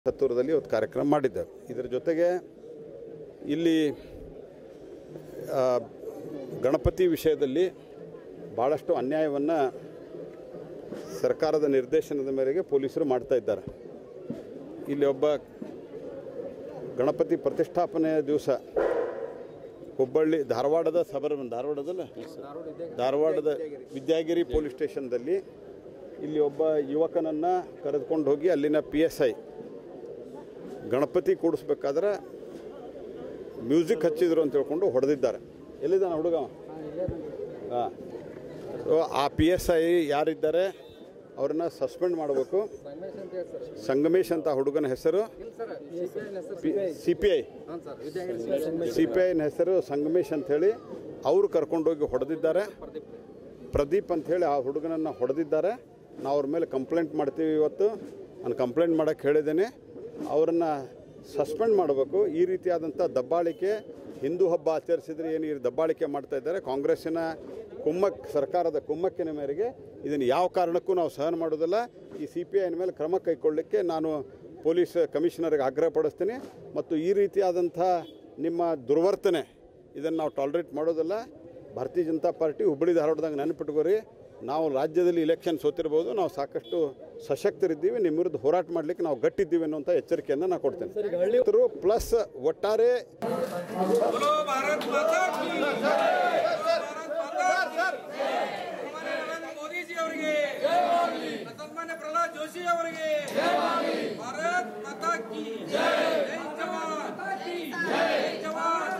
ಹತ್ತೂರದಲ್ಲಿ ಇವತ್ತು ಕಾರ್ಯಕ್ರಮ ಮಾಡಿದ್ದಾರೆ ಇದರ ಜೊತೆಗೆ ಇಲ್ಲಿ ಆ, ಗಣಪತಿ ವಿಷಯದಲ್ಲಿ ಭಾಳಷ್ಟು ಅನ್ಯಾಯವನ್ನು ಸರ್ಕಾರದ ನಿರ್ದೇಶನದ ಮೇರೆಗೆ ಪೊಲೀಸರು ಮಾಡ್ತಾ ಇದ್ದಾರೆ ಇಲ್ಲಿ ಒಬ್ಬ ಗಣಪತಿ ಪ್ರತಿಷ್ಠಾಪನೆಯ ದಿವಸ ಹುಬ್ಬಳ್ಳಿ ಧಾರವಾಡದ ಸಬರ್ ಧಾರವಾಡದಲ್ಲ ಧಾರವಾಡದ ವಿದ್ಯಾಗಿರಿ ಪೊಲೀಸ್ ಸ್ಟೇಷನ್ದಲ್ಲಿ ಇಲ್ಲಿ ಒಬ್ಬ ಯುವಕನನ್ನು ಕರೆದುಕೊಂಡು ಹೋಗಿ ಅಲ್ಲಿನ ಪಿ ಎಸ್ ಐ ಗಣಪತಿ ಕೂಡಿಸ್ಬೇಕಾದ್ರೆ ಮ್ಯೂಸಿಕ್ ಹಚ್ಚಿದ್ರು ಅಂತ ಹೇಳ್ಕೊಂಡು ಹೊಡೆದಿದ್ದಾರೆ ಎಲ್ಲಿದ್ದಾನೆ ಹುಡುಗ ಹಾಂ ಆ ಪಿ ಎಸ್ ಐ ಯಾರಿದ್ದಾರೆ ಅವ್ರನ್ನ ಸಸ್ಪೆಂಡ್ ಮಾಡಬೇಕು ಸಂಗಮೇಶ್ ಅಂತ ಹುಡುಗನ ಹೆಸರು C P I C P ಐನ ಹೆಸರು ಸಂಗಮೇಶ್ ಅಂಥೇಳಿ ಅವರು ಕರ್ಕೊಂಡೋಗಿ ಹೊಡೆದಿದ್ದಾರೆ ಪ್ರದೀಪ್ ಅಂಥೇಳಿ ಆ ಹುಡುಗನನ್ನು ಹೊಡೆದಿದ್ದಾರೆ ನಾವು ಅವ್ರ ಮೇಲೆ ಕಂಪ್ಲೇಂಟ್ ಮಾಡ್ತೀವಿ ಇವತ್ತು ನಾನು ಕಂಪ್ಲೇಂಟ್ ಮಾಡೋಕ್ಕೆ ಹೇಳಿದ್ದೇನೆ ಅವರನ್ನು ಸಸ್ಪೆಂಡ್ ಮಾಡಬೇಕು ಈ ರೀತಿಯಾದಂಥ ದಬ್ಬಾಳಿಕೆ ಹಿಂದೂ ಹಬ್ಬ ಆಚರಿಸಿದರೆ ಏನು ಈ ದಬ್ಬಾಳಿಕೆ ಮಾಡ್ತಾ ಇದ್ದಾರೆ ಕಾಂಗ್ರೆಸ್ಸಿನ ಕುಮ್ಮಕ್ ಸರ್ಕಾರದ ಕುಮ್ಮಕ್ಕಿನ ಮೇರೆಗೆ ಇದನ್ನು ಯಾವ ಕಾರಣಕ್ಕೂ ನಾವು ಸಹನ ಮಾಡೋದಿಲ್ಲ ಈ ಸಿ ಪಿ ಐನ ಮೇಲೆ ಕ್ರಮ ಕೈಗೊಳ್ಳಲಿಕ್ಕೆ ನಾನು ಪೊಲೀಸ್ ಕಮಿಷನರ್ಗೆ ಆಗ್ರಹಪಡಿಸ್ತೀನಿ ಮತ್ತು ಈ ರೀತಿಯಾದಂಥ ನಿಮ್ಮ ದುರ್ವರ್ತನೆ ಇದನ್ನು ನಾವು ಟಾಲರೇಟ್ ಮಾಡೋದಿಲ್ಲ ಭಾರತೀಯ ಜನತಾ ಪಾರ್ಟಿ ಹುಬ್ಬಳ್ಳಿ ಧಾರವಾಡದಾಗ ನೆನಪಿಟ್ಕೋರಿ ನಾವು ರಾಜ್ಯದಲ್ಲಿ ಇಲೆಕ್ಷನ್ ಸೋತಿರ್ಬೋದು ನಾವು ಸಾಕಷ್ಟು ಸಶಕ್ತರಿದ್ದೀವಿ ನಿಮ್ಮ ವಿರುದ್ಧ ಹೋರಾಟ ಮಾಡಲಿಕ್ಕೆ ನಾವು ಗಟ್ಟಿದ್ದೀವಿ ಅನ್ನುವಂಥ ಎಚ್ಚರಿಕೆಯನ್ನು ನಾನು ಕೊಡ್ತೇನೆ ಪ್ಲಸ್ ಒಟ್ಟಾರೆ बोलो भारत माता की भारत माता की ಹಮಾರೆ ನರೇಂದ್ರ ಮೋದಿ ಜಿ ಅವರಿಗೆ ಸನ್ಮಾನ್ಯ ಪ್ರಹ್ಲಾದ್ ಜೋಶಿ ಅವರಿಗೆ ಭಾರತ್ ಮಾತಾ ಕಿ ಜೈ ಜವಾನ್ ಜೈ ಜವಾನ್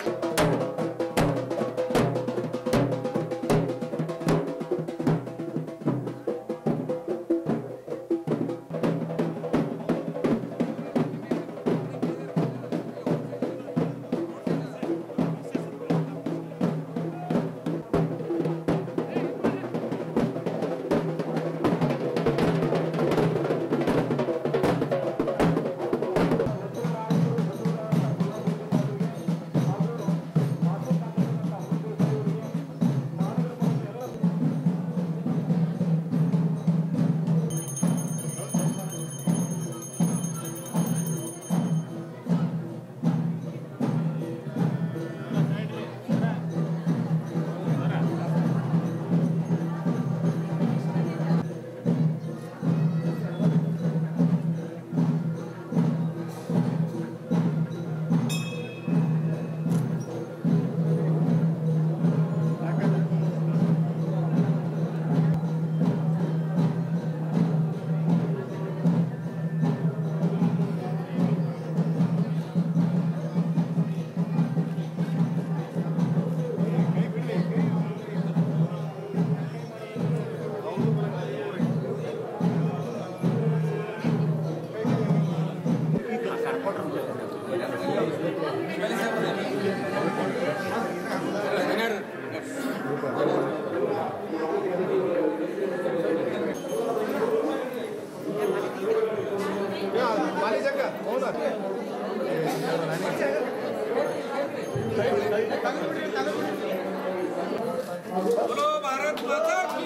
बोलो भारत माता की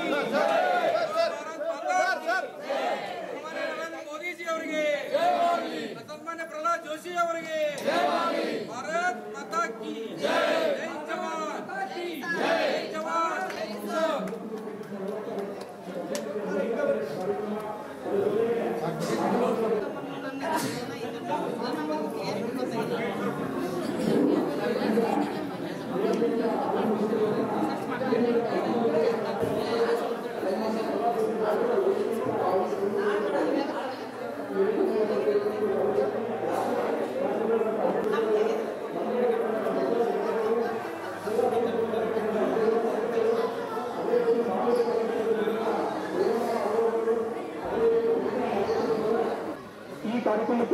भारत माता की ಹಮಾರೆ ನರೇಂದ್ರ ಮೋದಿ ಜಿ ಅವರಿಗೆ ಸನ್ಮಾನ್ಯ ಪ್ರಹ್ಲಾದ್ ಜೋಶಿ ಅವರಿಗೆ ಭಾರತ್ ಮಾತಾ ಕಿ ಜೈ ಜವಾನ್ ಜೈ ಜವಾನ್ Thank